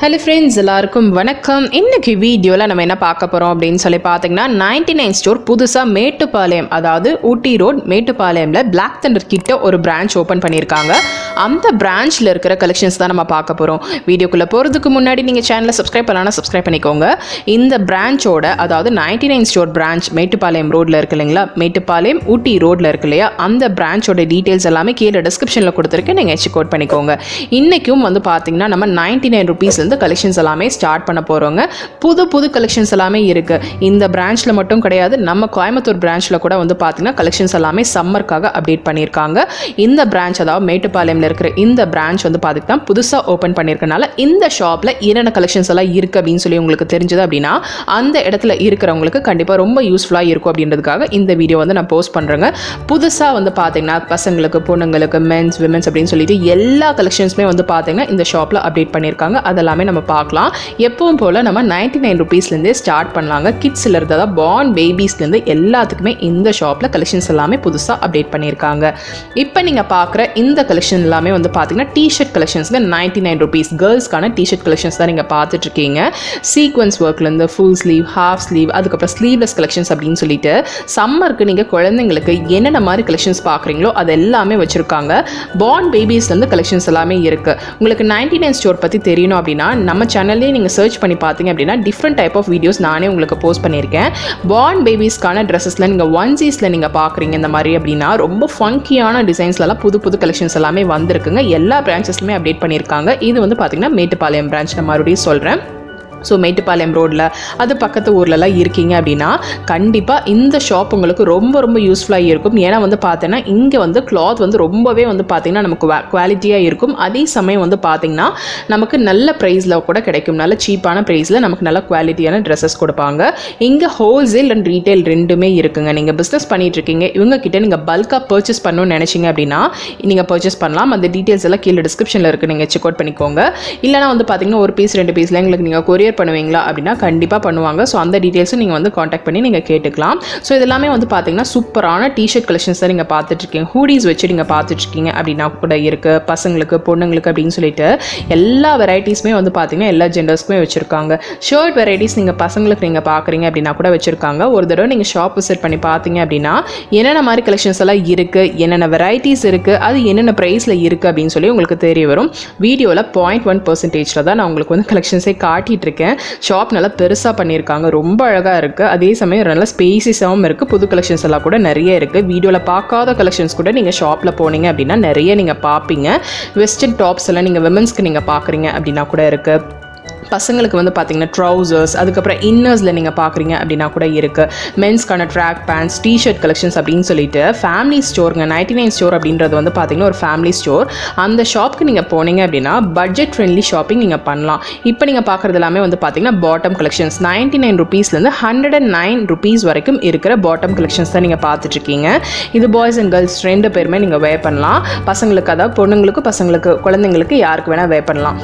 hello friends எல்லாருக்கும் வணக்கம் இன்னைக்கு வீடியோவில் நம்ம என்ன பார்க்க போகிறோம் அப்படின்னு சொல்லி பார்த்தீங்கன்னா நைன்டி நைன் ஸ்டோர் புதுசாக மேட்டுப்பாளையம் அதாவது ஊட்டி ரோட் மேட்டுப்பாளையமில் பிளாக் தண்டர் கிட்ட ஒரு பிரான்ச் ஓப்பன் பண்ணியிருக்காங்க அந்த பிரான்ச்சில் இருக்கிற கலெக்ஷன்ஸ் தான் நம்ம பார்க்க போகிறோம் வீடியோக்குள்ளே போகிறதுக்கு முன்னாடி நீங்கள் சேனலை சப்ஸ்கிரைப் பண்ணலாம் சப்ஸ்கிரைப் பண்ணிக்கோங்க இந்த பிரான்ச்சோட அதாவது ninety nine store branch Mettupalayam ரோட்டில் இருக்கு இல்லைங்களா மேட்டுப்பாளையம் ஊட்டி ரோட்டில் இருக்கு இல்லையா அந்த பிரான்ச்சோட டீட்டெயில்ஸ் எல்லாமே கீழே டிஸ்கிரிப்ஷனில் கொடுத்துருக்கேன் நீங்கள் செக் அவுட் பண்ணிக்கோங்க இன்றைக்கும் வந்து பார்த்தீங்கன்னா நம்ம நைன்டி நைன் ருபீஸ்லேருந்து கலெக்ஷன்ஸ் எல்லாமே ஸ்டார்ட் பண்ண போகிறோங்க புது புது கலெக்ஷன்ஸ் எல்லாமே இருக்குது இந்த பிரான்ச்சில் மட்டும் கிடையாது நம்ம கோயம்புத்தூர் பிரான்ச்சில் கூட வந்து பார்த்தீங்கன்னா கலெக்ஷன்ஸ் எல்லாமே சம்மருக்காக அப்டேட் பண்ணியிருக்காங்க இந்த பிரான்ச் அதாவது மேட்டுப்பாளையம்ல இருக்கிற இந்த பிரான்ச் வந்து பார்த்தீங்கன்னா புதுசாக ஓப்பன் பண்ணியிருக்கனால இந்த ஷாப்பில் என்னென்ன கலெக்ஷன்ஸ் எல்லாம் இருக்குது அப்படின்னு சொல்லி உங்களுக்கு தெரிஞ்சது அப்படின்னா அந்த இடத்துல இருக்கிறவங்களுக்கு கண்டிப்பாக ரொம்ப யூஸ்ஃபுல்லாக இருக்கும் அப்படின்றதுக்காக இந்த வீடியோ வந்து நான் போஸ்ட் பண்ணுறேங்க புதுசாக வந்து பார்த்தீங்கன்னா பசங்களுக்கு பொண்ணுங்களுக்கு மென்ஸ் விமென்ஸ் அப்படின்னு சொல்லிட்டு எல்லா கலெக்ஷன்ஸுமே வந்து பார்த்தீங்கன்னா இந்த ஷாப்பில் அப்டேட் பண்ணியிருக்காங்க அதெல்லாமே நம்ம பார்க்கலாம் எப்பவும் போல் நம்ம நைன்டி நைன் ருபீஸ்லேருந்தே ஸ்டார்ட் பண்ணலாங்க கிட்ஸில் இருந்ததா பார்ன் பேபிஸ்லேருந்து எல்லாத்துக்குமே இந்த ஷாப்பில் கலெக்ஷன்ஸ் எல்லாமே புதுசாக அப்டேட் பண்ணியிருக்காங்க இப்போ நீங்கள் பார்க்குற இந்த கலெக்ஷன் எல்லாமே வந்து பார்த்தீங்கன்னா டிஷர்ட் கலெக்ஷன்ஸ்க்கு நைன்டி நைன் ருபீஸ் கேர்ள்ஸ்க்கான டிஷர்ட் கலெக்ஷன்ஸ் தான் நீங்கள் பார்த்துட்ருக்கீங்க சீக்வன்ஸ் ஒர்க்லேருந்து ஃபுல் ஸ்லீவ் ஹாஃப் ஸ்லீவ் அதுக்கப்புறம் ஸ்லீவ்லெஸ் கலெக்ஷன்ஸ் அப்படின்னு சொல்லிட்டு சம்மருக்கு நீங்கள் குழந்தைங்களுக்கு என்னென்ன மாதிரி கலெக்ஷன்ஸ் பார்க்குறீங்களோ அது எல்லாமே வச்சுருக்காங்க பார்ன் பேபிஸ்லேருந்து கலெக்ஷன்ஸ் எல்லாமே இருக்குது உங்களுக்கு நைன்டி நைன் ஸ்டோர் பற்றி தெரியணும் அப்படின்னா நம்ம சேனல்லே நீங்கள் சர்ச் பண்ணி பார்த்தீங்க அப்படின்னா டிஃப்ரெண்ட் டைப் ஆஃப் வீடியோஸ் நானே உங்களுக்கு போஸ்ட் பண்ணியிருக்கேன் பார்ன் பேபிஸ்க்கான ட்ரெஸ்ஸஸில் நீங்கள் ஒன் சீஸில் நீங்கள் பார்க்குறீங்க இந்த மாதிரி அப்படின்னா ரொம்ப ஃபங்கியான டிசைன்ஸ்லலாம் புது புது கலெக்ஷன்ஸ் எல்லாமே வந்திருக்குங்க எல்லா பிரான்ச்சஸ்லுமே அப்டேட் பண்ணியிருக்காங்க இது வந்து பார்த்தீங்கன்னா மேட்டுப்பாளையம் பிரான்ச் நான் மறுபடியும் சொல்கிறேன் ஸோ மேட்டுப்பாளையம் ரோட்டில் அது பக்கத்து ஊர்லலாம் இருக்கீங்க அப்படின்னா கண்டிப்பாக இந்த ஷாப் உங்களுக்கு ரொம்ப ரொம்ப யூஸ்ஃபுல்லாக இருக்கும் ஏன்னா வந்து பார்த்தீங்கன்னா இங்கே வந்து கிளாத் வந்து ரொம்பவே வந்து பார்த்தீங்கன்னா நமக்கு குவாலிட்டியாக இருக்கும் அதே சமயம் வந்து பார்த்தீங்கன்னா நமக்கு நல்ல ப்ரைஸில் கூட கிடைக்கும் நல்ல சீப்பான ப்ரைஸில் நமக்கு நல்ல குவாலிட்டியான ட்ரெஸ்ஸஸ் கொடுப்பாங்க இங்கே ஹோல்சேல் அண்ட் ரீட்டைல் ரெண்டுமே இருக்குங்க நீங்கள் பிஸ்னஸ் பண்ணிட்டு இருக்கீங்க இவங்க கிட்ட நீங்கள் பல்காக பர்ச்சேஸ் பண்ணணும்னு நினச்சிங்க அப்படின்னா நீங்கள் பர்ச்சேஸ் பண்ணலாம் அந்த டீட்டெயில்ஸ் எல்லாம் கீழே டிஸ்கிரிப்ஷனில் இருக்குது நீங்கள் செக் அவுட் பண்ணிக்கோங்க இல்லைனா வந்து பார்த்தீங்கன்னா ஒரு பீஸ் ரெண்டு பீஸில் எங்களுக்கு நீங்கள் கொரியர் பண்ணுவீங்களா அப்படின்னா கண்டிப்பாக பண்ணுவாங்க ஸோ அந்த டீட்டெயில்ஸும் நீங்கள் வந்து காண்டாக்ட் பண்ணி நீங்கள் கேட்டுக்கலாம் ஸோ இதெல்லாமே வந்து பார்த்தீங்கன்னா சூப்பரான டிஷர்ட் கலெக்ஷன்ஸ் தான் நீங்கள் பார்த்துட்ருக்கீங்க ஹூடிஸ் வச்சு நீங்கள் பார்த்துட்ருக்கீங்க அப்படின்னா கூட இருக்குது பசங்களுக்கு பொண்ணுங்களுக்கு அப்படின்னு சொல்லிட்டு எல்லா வெரைட்டிஸுமே வந்து பார்த்தீங்கன்னா எல்லா ஜெண்டர்ஸ்க்குமே வச்சுருக்காங்க ஷர்ட் வெரைட்டிஸ் நீங்கள் பசங்களுக்கு நீங்கள் பார்க்குறீங்க அப்படின்னா கூட வச்சுருக்காங்க ஒரு தடவை நீங்கள் ஷாப் விசிட் பண்ணி பார்த்தீங்க அப்படின்னா என்னென்ன மாதிரி கலெக்ஷன்ஸ் எல்லாம் இருக்குது என்னென்ன வெரைட்டிஸ் இருக்குது அது என்னென்ன ப்ரைஸில் இருக்குது அப்படின்னு சொல்லி உங்களுக்கு தெரிய வரும் வீடியோவில் பாயிண்ட் ஒன் பர்சன்டேஜில் தான் நான் உங்களுக்கு வந்து கலெக்ஷன்ஸே காட்டிகிட்டு இருக்கேன் ஷாப் நல்லா பெருசாக பண்ணியிருக்காங்க ரொம்ப அழகாக இருக்குது அதே சமயம் நல்லா ஸ்பேசிஸாகவும் இருக்குது புது கலெக்ஷன்ஸ் எல்லாம் கூட நிறைய இருக்குது வீடியோவில் பார்க்காத கலெக்ஷன்ஸ் கூட நீங்கள் ஷாப்பில் போனீங்க அப்படின்னா நிறைய நீங்கள் பார்ப்பீங்க வெஸ்டர்ன் டாப்ஸ் எல்லாம் நீங்கள் விமன்ஸ்க்கு நீங்கள் பார்க்குறீங்க அப்படின்னா கூட இருக்குது பசங்களுக்கு வந்து பார்த்தீங்கன்னா ட்ரௌசர்ஸ் அதுக்கப்புறம் இன்னர்ஸில் நீங்கள் பார்க்குறீங்க அப்படின்னா கூட இருக்குது மென்ஸ்க்கான ட்ராக் பேண்ட்ஸ் டிஷர்ட் கலெக்ஷன்ஸ் அப்படின்னு சொல்லிட்டு ஃபேமிலி ஸ்டோருங்க நைன்டி நைன் ஸ்டோர் அப்படின்றது வந்து பார்த்தீங்கன்னா ஒரு ஃபேமிலி ஸ்டோர் அந்த ஷாப்க்கு நீங்கள் போனீங்க அப்படின்னா பட்ஜெட் ஃப்ரெண்ட்லி ஷாப்பிங் நீங்கள் பண்ணலாம் இப்போ நீங்கள் பார்க்குறது எல்லாமே வந்து பார்த்தீங்கன்னா பாட்டம் கலெக்ஷன்ஸ் நைன்டி நைன் ருபீஸ்லேருந்து ஹண்ட்ரட் அண்ட் நைன் ருபீஸ் வரைக்கும் இருக்கிற பாட்டம் கலெக்ஷன்ஸ் தான் நீங்கள் பார்த்துட்ருக்கீங்க இது பாய்ஸ் அண்ட் கேர்ள்ஸ் ரெண்டு பேருமே நீங்கள் வே பண்ணலாம் பசங்களுக்கு அதாவது பொண்ணுங்களுக்கு பசங்களுக்கு குழந்தைங்களுக்கு யாருக்கு வேணால் வே பண்ணலாம்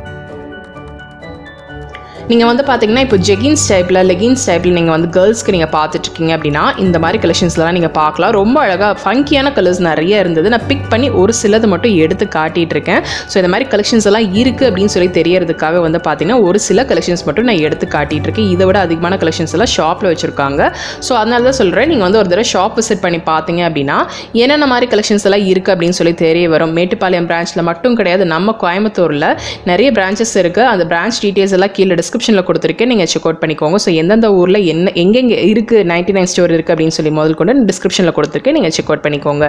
நீங்கள் வந்து பார்த்தீங்கன்னா இப்போ ஜெகின்ஸ் டைப்பில் லெகின்ஸ் டைப்பில் நீங்கள் வந்து கேர்ள்ஸ்க்கு நீங்கள் பார்த்துட்ருக்கீங்க அப்படின்னா இந்த மாதிரி கலெக்ஷன்ஸ்லாம் நீங்கள் பார்க்கலாம் ரொம்ப அழகாக ஃபங்கியான கலர்ஸ் நிறைய இருந்தது நான் பிக் பண்ணி ஒரு சிலது மட்டும் எடுத்து காட்டிகிட்டு இருக்கேன் ஸோ இந்த மாதிரி கலெக்ஷன்ஸ் எல்லாம் இருக்குது அப்படின்னு சொல்லி தெரியறதுக்காக வந்து பார்த்தீங்கன்னா ஒரு சில கலெக்ஷன்ஸ் மட்டும் நான் எடுத்து காட்டிகிட்டு இருக்கேன் இதை விட அதிகமான கலெக்ஷன்ஸ் எல்லாம் ஷாப்பில் வச்சுருக்காங்க ஸோ அதனால தான் சொல்கிறேன் நீங்கள் வந்து ஒரு தடவை ஷாப் விசிட் பண்ணி பார்த்தீங்க அப்படின்னா என்னென்ன மாதிரி கலெக்ஷன்ஸ் எல்லாம் இருக்குது அப்படின்னு சொல்லி தெரிய வரும் மேட்டுப்பாளையம் பிரான்ச்சில் மட்டும் கிடையாது நம்ம கோயம்புத்தூரில் நிறைய பிரான்ச்சஸ் இருக்குது அந்த பிரான்ச் டீட்டெயில்ஸ் எல்லாம் கீழே டிஸ்கிரிப்ஷனில் கொடுத்துருக்கேன் நீங்கள் செக் அவுட் பண்ணிக்கோங்க ஸோ எந்தெந்த ஊரில் என்ன எங்கெங்கே இருக்குது நைன்டி நைன் ஸ்டோர் இருக்குது அப்படின்னு சொல்லி முதல் கொண்டு டிஸ்கிரிப்ஷனில் கொடுத்துருக்கேன் நீங்கள் செக் அவுட் பண்ணிக்கோங்க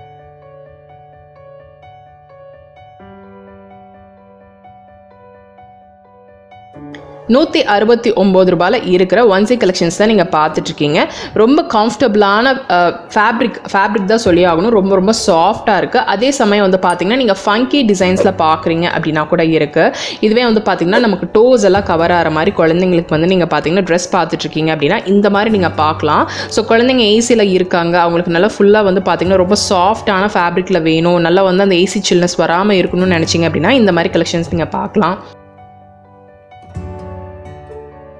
நூற்றி அறுபத்தி ஒம்பது ரூபாயில் இருக்கிற ஒன்சி கலெக்ஷன்ஸ் தான் நீங்கள் பார்த்துட்ருக்கீங்க ரொம்ப கம்ஃபர்டபுளான ஃபேப்ரிக் ஃபேப்ரிக் தான் சொல்லி ஆகணும் ரொம்ப ரொம்ப சாஃப்டாக இருக்குது அதே சமயம் வந்து பார்த்தீங்கன்னா நீங்கள் ஃபங்கி டிசைன்ஸில் பார்க்குறீங்க அப்படின்னா கூட இருக்குது இதுவே வந்து பார்த்தீங்கன்னா நமக்கு டோஸ் எல்லாம் கவர் ஆகிற மாதிரி குழந்தைங்களுக்கு வந்து நீங்கள் பார்த்தீங்கன்னா ட்ரெஸ் பார்த்துட்ருக்கீங்க அப்படின்னா இந்த மாதிரி நீங்கள் பார்க்கலாம் ஸோ குழந்தைங்க ஏசியில் இருக்காங்க அவங்களுக்கு நல்லா ஃபுல்லாக வந்து பார்த்தீங்கன்னா ரொம்ப சாஃப்டான ஃபேப்ரிக்கில் வேணும் நல்லா வந்து அந்த ஏசி சில்னஸ் வராமல் இருக்கணும்னு நினச்சிங்க அப்படின்னா இந்த மாதிரி கலெக்ஷன்ஸ் நீங்கள் பார்க்கலாம்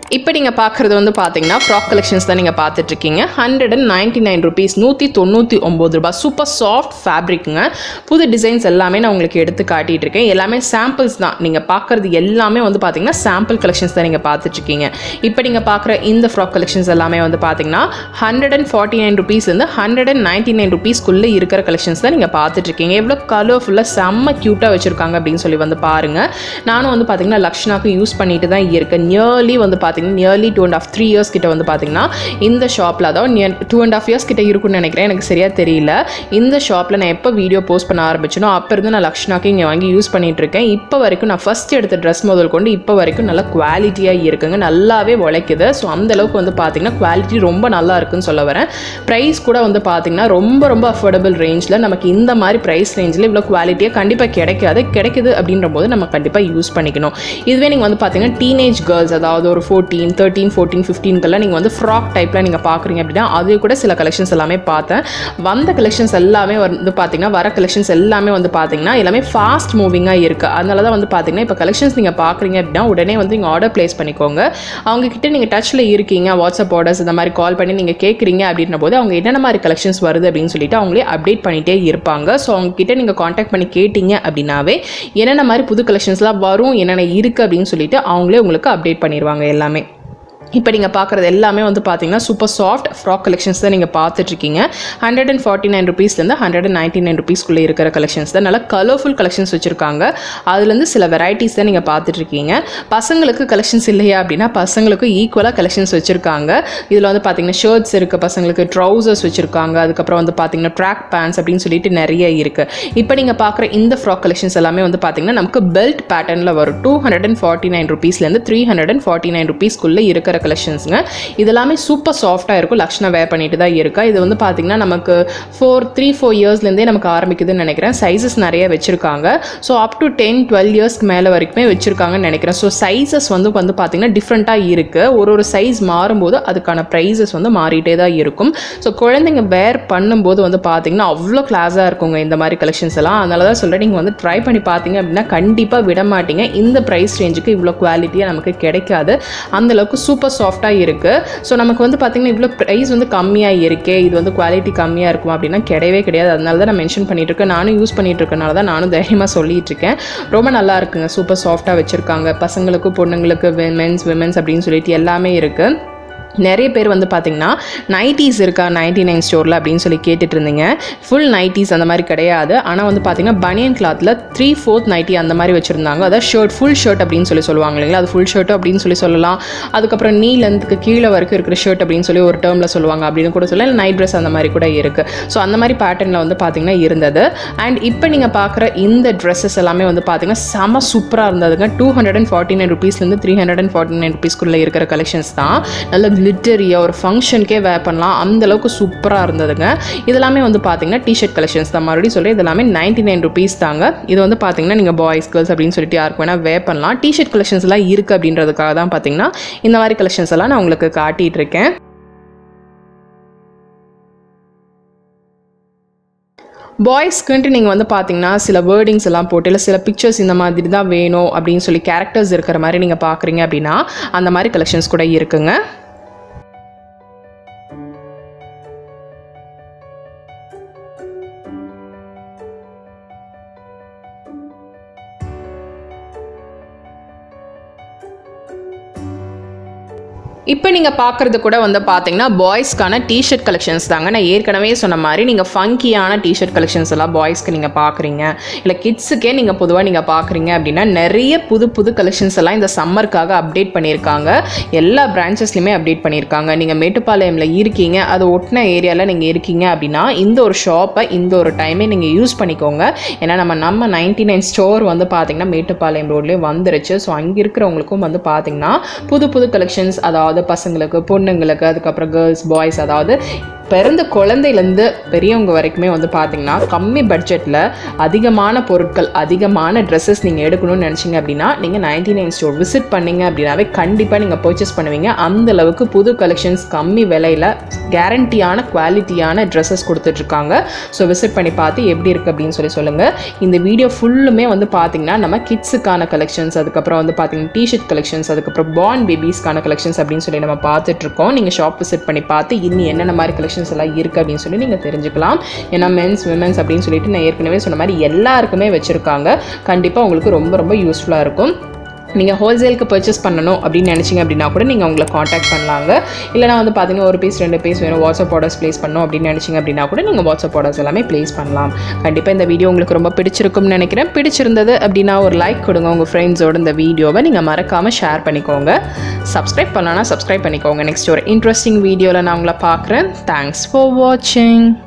இப்போ நீங்கள் பார்க்குறது வந்து பார்த்தீங்கன்னா ஃப்ராக் கலெக்ஷன்ஸ் தான் நீங்கள் பார்த்துட்ருக்கீங்க hundred and ninety nine rupees நூற்றி தொண்ணூற்றி ஒம்பது ரூபாய் சூப்பர் சாஃப்ட் ஃபேப்ரிக்குங்க புது டிசைன்ஸ் எல்லாமே நான் உங்களுக்கு எடுத்து காட்டிகிட்டு இருக்கேன் எல்லாமே சாம்பிள்ஸ் தான் நீங்கள் பார்க்குறது எல்லாமே வந்து பார்த்தீங்கன்னா சாம்பிள் கலெக்ஷன்ஸ் தான் நீங்கள் பார்த்துட்ருக்கீங்க இப்போ நீங்கள் பார்க்குற இந்த ஃப்ராக் கலெக்ஷன்ஸ் எல்லாமே வந்து பார்த்தீங்கன்னா hundred and forty nine rupees வந்து ஹண்ட்ரட் அண்ட் நைன்ட்டி நைன் ருபீஸ்க்குள்ளே இருக்கிற கலெக்ஷன்ஸ் தான் நீங்கள் பார்த்துட்ருக்கீங்க எவ்வளோ கலர்ஃபுல்லாக செம்ம க்யூட்டாக வச்சுருக்காங்க அப்படின்னு சொல்லி வந்து பாருங்கள் நானும் வந்து பார்த்தீங்கன்னா லக்ஷ்னாக்கு யூஸ் பண்ணிட்டு தான் இருக்கேன் நியர்லி வந்து பார்த்தீங்கன்னா nearly two and half three years கிட்ட வந்து பார்த்தீங்கன்னா இந்த ஷாப்பில் அதாவது near two and half years கிட்ட இருக்கும்னு நினைக்கிறேன் எனக்கு சரியாக தெரியல இந்த ஷாப்பில் நான் எப்போ வீடியோ போஸ்ட் பண்ண ஆரம்பிச்சனோ அப்போ இருந்து நான் லக்ஷ்னாக்கு இங்கே வாங்கி யூஸ் பண்ணிட்டு இருக்கேன் இப்போ வரைக்கும் நான் ஃபஸ்ட் எடுத்த ட்ரெஸ் முதல் கொண்டு இப்போ வரைக்கும் நல்லா குவாலிட்டியாக இருக்குங்க நல்லாவே உழைக்குது ஸோ அந்த அளவுக்கு வந்து பார்த்தீங்கன்னா குவாலிட்டி ரொம்ப நல்லா இருக்குன்னு சொல்ல வரேன் ப்ரைஸ் கூட வந்து பார்த்தீங்கன்னா ரொம்ப ரொம்ப அஃபோர்டபுள் ரேஞ்சில் நமக்கு இந்த மாதிரி ப்ரைஸ் ரேஞ்சில் இவ்வளோ குவாலிட்டியாக கண்டிப்பாக கிடைக்காது கிடைக்குது அப்படின்ற போது நம்ம கண்டிப்பாக யூஸ் பண்ணிக்கணும் இதுவே நீங்கள் வந்து பார்த்தீங்கன்னா டீனேஜ் கேர்ள்ஸ் அதாவது ஒரு ஃபோர்டீன் தேர்ட்டீன் ஃபோர்டீன் ஃபிஃப்டீன்க்கெல்லாம் நீங்கள் வந்து ஃப்ராக் டைப்பில் நீங்கள் பார்க்குறீங்க அப்படின்னா அது கூட சில கலெக்ஷன்ஸ் எல்லாமே பார்த்தேன் வந்த கலெக்ஷன்ஸ் எல்லாமே வந்து பார்த்தீங்கன்னா வர கலெக்ஷன்ஸ் எல்லாமே வந்து பார்த்தீங்கன்னா எல்லாமே ஃபாஸ்ட் மூவிங்காக இருக்குது அதனால தான் வந்து பார்த்தீங்கன்னா இப்போ கலெக்ஷன்ஸ் நீங்கள் பார்க்குறீங்க அப்படின்னா உடனே வந்து நீங்கள் ஆர்டர் ப்ளேஸ் பண்ணிக்கோங்க அவங்க கிட்ட நீங்கள் டச்சில் இருக்கீங்க வாட்ஸ்அப் ஆர்டர்ஸ் இந்த மாதிரி கால் பண்ணி நீங்கள் கேட்குறீங்க அப்படின்ற போது அவங்க என்னென்ன மாதிரி கலெக்ஷன்ஸ் வருது அப்படின்னு சொல்லிட்டு அவங்களே அப்டேட் பண்ணிகிட்டே இருப்பாங்க ஸோ அவங்க கிட்ட நீங்கள் காண்டாக்ட் பண்ணி கேட்டீங்க அப்படின்னாவே என்னென்ன மாதிரி புது கலெக்ஷன்ஸ்லாம் வரும் என்னென்ன இருக்குது அப்படின்னு சொல்லிட்டு அவங்களே உங்களுக்கு அப்டேட் பண்ணிடுவாங்க எல்லாமே இப்போ நீங்கள் பார்க்குறது எல்லாமே வந்து பார்த்தீங்கன்னா சூப்பர் சாஃப்ட் ஃப்ராக் கலெக்ஷன்ஸ் தான் நீங்கள் பார்த்துட்ருக்கீங்க ஹண்ட்ரட் அண்ட் ஃபார்ட்டி நைன் ருபீஸ்லேருந்து ஹண்ட்ரட் அண்ட் நைன்ட்டி நைன் ருபீஸ்க்குள்ளே இருக்கிற கலெக்ஷன்ஸ் தான் நல்லா கலர்ஃபுல் கலெக்ஷன்ஸ் வச்சுருக்காங்க அதுலேருந்து சில வெரைட்டிஸ் தான் நீங்கள் பார்த்துட்ருக்கீங்க பசங்களுக்கு கலெக்ஷன்ஸ் இல்லையா அப்படின்னா பசங்களுக்கு ஈக்குவலாக கலெக்ஷன்ஸ் வச்சுருக்காங்க இதில் வந்து பார்த்தீங்கன்னா ஷர்ட்ஸ் இருக்குது பசங்களுக்கு ட்ரௌசர்ஸ் வச்சுருக்காங்க அதுக்கப்புறம் வந்து பார்த்தீங்கன்னா ட்ராக் பேண்ட்ஸ் அப்படின்னு சொல்லிட்டு நிறைய இருக்குது இப்போ நீங்கள் பார்க்குற இந்த ஃப்ராக் கலெக்ஷன்ஸ் எல்லாமே வந்து பார்த்தீங்கன்னா நமக்கு பெல்ட் பேட்டர்னில் வரும் two hundred and forty nine ருபீஸ்லேருந்து three hundred and forty nine ருபீஸ்க்குள்ளே இருக்கிற கலெக்ஷன்ஸுங்க இதெல்லாமே சூப்பர் சாஃப்டாக இருக்கும் லக்ஷ்ணா வேர் பண்ணிட்டு தான் இருக்கா இது வந்து பார்த்தீங்கன்னா நமக்கு ஃபோர் த்ரீ ஃபோர் இயர்ஸ்லேருந்தே நமக்கு ஆரம்பிக்குதுன்னு நினைக்கிறேன் சைஸஸ் நிறைய வச்சுருக்காங்க so up to ten twelve இயர்ஸ்க்கு மேலே வரைக்குமே வச்சுருக்காங்கன்னு நினைக்கிறேன் ஸோ சைஸஸ் வந்து வந்து பார்த்தீங்கன்னா டிஃப்ரெண்ட்டாக இருக்குது ஒரு ஒரு சைஸ் மாறும்போது அதுக்கான ப்ரைஸஸ் வந்து மாறிட்டே தான் இருக்கும் ஸோ குழந்தைங்க வேர் பண்ணும்போது வந்து பார்த்தீங்கன்னா அவ்வளோ கிளாஸாக இருக்குங்க இந்த மாதிரி கலெக்ஷன்ஸ் எல்லாம் அதனால தான் சொல்கிறேன் நீங்கள் வந்து ட்ரை பண்ணி பார்த்தீங்க அப்படின்னா கண்டிப்பாக விட மாட்டீங்க இந்த ப்ரைஸ் ரேஞ்சுக்கு இவ்வளோ குவாலிட்டியாக நமக்கு கிடைக்காது அந்த அளவுக்கு சூப்பர் சாஃப்டாக இருக்குது ஸோ நமக்கு வந்து பார்த்திங்கன்னா இவ்வளோ ப்ரைஸ் வந்து கம்மியாக இருக்கே இது வந்து குவாலிட்டி கம்மியாக இருக்கும் அப்படின்னா கிடையவே கிடையாது அதனால தான் நான் மென்ஷன் பண்ணிட்டு இருக்கேன் நானும் யூஸ் பண்ணிட்டு இருக்கனால தான் நானும் தைரியமாக சொல்லிட்டு இருக்கேன் ரொம்ப நல்லா இருக்குங்க சூப்பர் சாஃப்டாக வச்சுருக்காங்க பசங்களுக்கு பொண்ணுங்களுக்கு மென்ஸ் விமென்ஸ் அப்படின்னு சொல்லிட்டு எல்லாமே இருக்குது நிறைய பேர் வந்து பார்த்தீங்கன்னா நைட்டிஸ் இருக்கா நைன்டி நைன் ஸ்டோரில் அப்படின்னு சொல்லி கேட்டுட்டு இருந்தீங்க ஃபுல் நைட்டிஸ் அந்த மாதிரி கிடையாது ஆனால் வந்து பார்த்தீங்கன்னா பனியன் கிளாத்தில் த்ரீ ஃபோர்த் நைட்டி அந்த மாதிரி வச்சுருந்தாங்க அதாவது ஷர்ட் ஃபுல் ஷர்ட் அப்படின்னு சொல்லி சொல்லுவாங்க இல்லைங்களா அது ஃபுல் ஷர்ட் அப்படின்னு சொல்லி சொல்லலாம் அதுக்கப்புறம் நீ லென்த்துக்கு கீழே வரைக்கும் இருக்கிற ஷர்ட் அப்படின்னு சொல்லி ஒரு டேர்மில் சொல்லுவாங்க அப்படின்னு கூட சொல்லலாம் இல்லை நைட் ட்ரெஸ் அந்த மாதிரி கூட இருக்குது ஸோ அந்த மாதிரி பேட்டர்னில் வந்து பார்த்தீங்கன்னா இருந்தது அண்ட் இப்போ நீங்கள் பார்க்குற இந்த ட்ரெஸ்ஸஸ் எல்லாமே வந்து பார்த்தீங்கன்னா செம சூப்பராக இருந்ததுங்க two hundred and forty nine ருபீஸ்லேருந்து three hundred and forty nine ருபீஸ்க்குள்ளே இருக்கிற கலெக்ஷன்ஸ் தான் நல்ல லிட்டரியாக ஒரு ஃபங்க்ஷனுக்கே வேர் பண்ணலாம் அந்த அளவுக்கு சூப்பராக இருந்ததுங்க இதெல்லாமே வந்து பார்த்தீங்கன்னா டிஷர்ட் கலெக்ஷன்ஸ் தான் மறுபடியும் சொல்லி இதெல்லாமே நைன்டி நைன் ருபீஸ் தாங்க இது வந்து பார்த்தீங்கன்னா நீங்கள் பாய்ஸ் கேர்ள்ஸ் அப்படின்னு சொல்லிட்டு யாருக்கு வேணால் வேர் பண்ணலாம் டிஷர்ட் கலெக்ஷன்ஸ் எல்லாம் இருக்குது அப்படின்றதுக்காக தான் பார்த்தீங்கன்னா இந்த மாதிரி கலெக்ஷன்ஸ் எல்லாம் நான் உங்களுக்கு காட்டிகிட்டு இருக்கேன் பாய்ஸ்க்குன்ட்டு நீங்கள் வந்து பார்த்தீங்கன்னா சில வேர்டிங்ஸ் எல்லாம் போட்டு இல்லை சில பிக்சர்ஸ் இந்த மாதிரி தான் வேணும் அப்படின்னு சொல்லி கேரக்டர்ஸ் இருக்கிற மாதிரி நீங்கள் பார்க்குறீங்க அப்படின்னா அந்த மாதிரி கலெக்ஷன்ஸ் கூட இருக்குங்க இப்போ நீங்கள் பார்க்குறது கூட வந்து பார்த்தீங்கன்னா பாய்ஸ்க்கான டிஷர்ட் கலெக்ஷன்ஸ் தாங்க நான் ஏற்கனவே சொன்ன மாதிரி நீங்கள் ஃபங்கியான டிஷர்ட் கலெக்ஷன்ஸ் எல்லாம் பாய்ஸ்க்கு நீங்கள் பார்க்குறீங்க இல்லை கிட்ஸுக்கே நீங்கள் பொதுவாக நீங்கள் பார்க்குறீங்க அப்படின்னா நிறைய புது புது கலெக்ஷன்ஸ் எல்லாம் இந்த சம்மருக்காக அப்டேட் பண்ணியிருக்காங்க எல்லா பிரான்ச்சஸ்லையுமே அப்டேட் பண்ணியிருக்காங்க நீங்கள் மேட்டுப்பாளையமில் இருக்கீங்க அது ஒட்டின ஏரியாவில் நீங்கள் இருக்கீங்க அப்படின்னா இந்த ஒரு ஷாப்பை இந்த ஒரு டைமே நீங்கள் யூஸ் பண்ணிக்கோங்க ஏன்னா நம்ம நம்ம நைன்டி நைன் ஸ்டோர் வந்து பார்த்தீங்கன்னா மேட்டுப்பாளையம் ரோட்லேயே வந்துருச்சு ஸோ அங்கே இருக்கிறவங்களுக்கும் வந்து பார்த்தீங்கன்னா புது புது கலெக்ஷன்ஸ் அதாவது அதாவது பசங்களுக்கு பொண்ணுங்களுக்கு அதுக்கப்புறம் கேர்ள்ஸ் பாய்ஸ் அதாவது பிறந்த குழந்தையிலேருந்து பெரியவங்க வரைக்குமே வந்து பார்த்தீங்கன்னா கம்மி பட்ஜெட்டில் அதிகமான பொருட்கள் அதிகமான ட்ரெஸ்ஸஸ் நீங்கள் எடுக்கணும்னு நினச்சிங்க அப்படின்னா நீங்கள் நைன்டி நைன் ஸ்டோர் விசிட் பண்ணீங்க அப்படின்னாவே கண்டிப்பாக நீங்கள் பர்ச்சேஸ் பண்ணுவீங்க அந்த அளவுக்கு புது கலெக்ஷன்ஸ் கம்மி விலையில் கேரண்டியான குவாலிட்டியான ட்ரெஸ்ஸஸ் கொடுத்துட்ருக்காங்க ஸோ விசிட் பண்ணி பார்த்து எப்படி இருக்குது அப்படின்னு சொல்லி சொல்லுங்கள் இந்த வீடியோ ஃபுல்லுமே வந்து பார்த்தீங்கன்னா நம்ம கிட்ஸுக்கான கலெக்ஷன்ஸ் அதுக்கப்புறம் வந்து பார்த்தீங்கன்னா டிஷர்ட் கலெக்ஷன்ஸ் அதுக்கப்புறம் பார்ன் பேபிஸ்க்கான கலெக்ஷன்ஸ் அப்படின்னு சொல்லி நம்ம பார்த்துட்ருக்கோம் நீங்கள் ஷாப் விசிட் பண்ணி பார்த்து இன்னி என்னென்ன மாதிரி கலெக்ஷன்ஸ் எல்லாம் இருக்குது அப்படின்னு சொல்லி நீங்கள் தெரிஞ்சுக்கலாம் ஏன்னா மென்ஸ் விமென்ஸ் அப்படின்னு சொல்லிட்டு நான் ஏற்கனவே சொன்ன மாதிரி எல்லாருக்குமே வச்சுருக்காங்க கண்டிப்பாக உங்களுக்கு ரொம்ப ரொம்ப யூஸ்ஃபுல்லாக இருக்கும் நீங்கள் ஹோல்சேலுக்கு பர்ச்சேஸ் பண்ணணும் அப்படின்னு நினச்சிங்க அப்படின்னா கூட நீங்கள் உங்களை காண்டாக்ட் பண்ணலாங்க இல்லைனா வந்து பார்த்தீங்கன்னா ஒரு பீஸ் ரெண்டு பீஸ் வேணும் வாட்ஸ்அப் ஆர்டர்ஸ் ப்ளேஸ் பண்ணணும் அப்படின்னு நினச்சிங்க அப்படின்னா கூட நீங்கள் வாட்ஸ்அப் ஆர்டர்ஸ் எல்லாமே ப்ளேஸ் பண்ணலாம் கண்டிப்பாக இந்த வீடியோ உங்களுக்கு ரொம்ப பிடிச்சிருக்கும்னு நினைக்கிறேன் பிடிச்சிருந்தது அப்படின்னா ஒரு லைக் கொடுங்க உங்கள் ஃப்ரெண்ட்ஸோட இந்த வீடியோவை நீங்கள் மறக்காமல் ஷேர் பண்ணிக்கோங்க சப்ஸ்கிரைப் பண்ணலான்னா சப்ஸ்கிரைப் பண்ணிக்கோங்க நெக்ஸ்ட் ஒரு இன்ட்ரெஸ்டிங் வீடியோவில் நான் உங்களை பார்க்குறேன் தேங்க்ஸ் ஃபார் வாட்சிங்